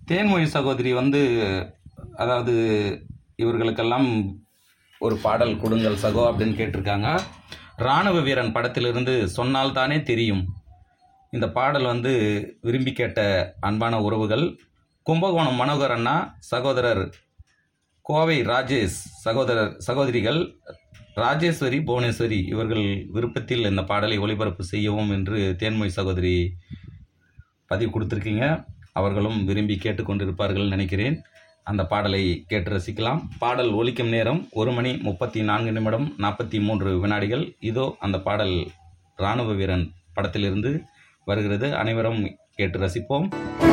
தேன்மொழி சகோதரி வந்து அதாவது இவர்களுக்கெல்லாம் ஒரு பாடல் கொடுங்கள் சகோ அப்படின்னு கேட்டிருக்காங்க இராணுவ வீரன் படத்திலிருந்து சொன்னால் தானே தெரியும் இந்த பாடல் வந்து விரும்பி கேட்ட அன்பான உறவுகள் கும்பகோணம் மனோகர் அண்ணா சகோதரர் கோவை ராஜேஷ் சகோதரர் சகோதரிகள் ராஜேஸ்வரி புவனேஸ்வரி இவர்கள் விருப்பத்தில் இந்த பாடலை ஒளிபரப்பு செய்யவும் என்று தேன்மொழி சகோதரி பதிவு கொடுத்துருக்கீங்க அவர்களும் விரும்பி கேட்டுக்கொண்டிருப்பார்கள் நினைக்கிறேன் அந்த பாடலை கேட்டு ரசிக்கலாம் பாடல் ஒலிக்கும் நேரம் ஒரு மணி முப்பத்தி நான்கு நிமிடம் நாற்பத்தி மூன்று வினாடிகள் இதோ அந்த பாடல் இராணுவ வீரன் படத்திலிருந்து வருகிறது அனைவரும் கேட்டு ரசிப்போம்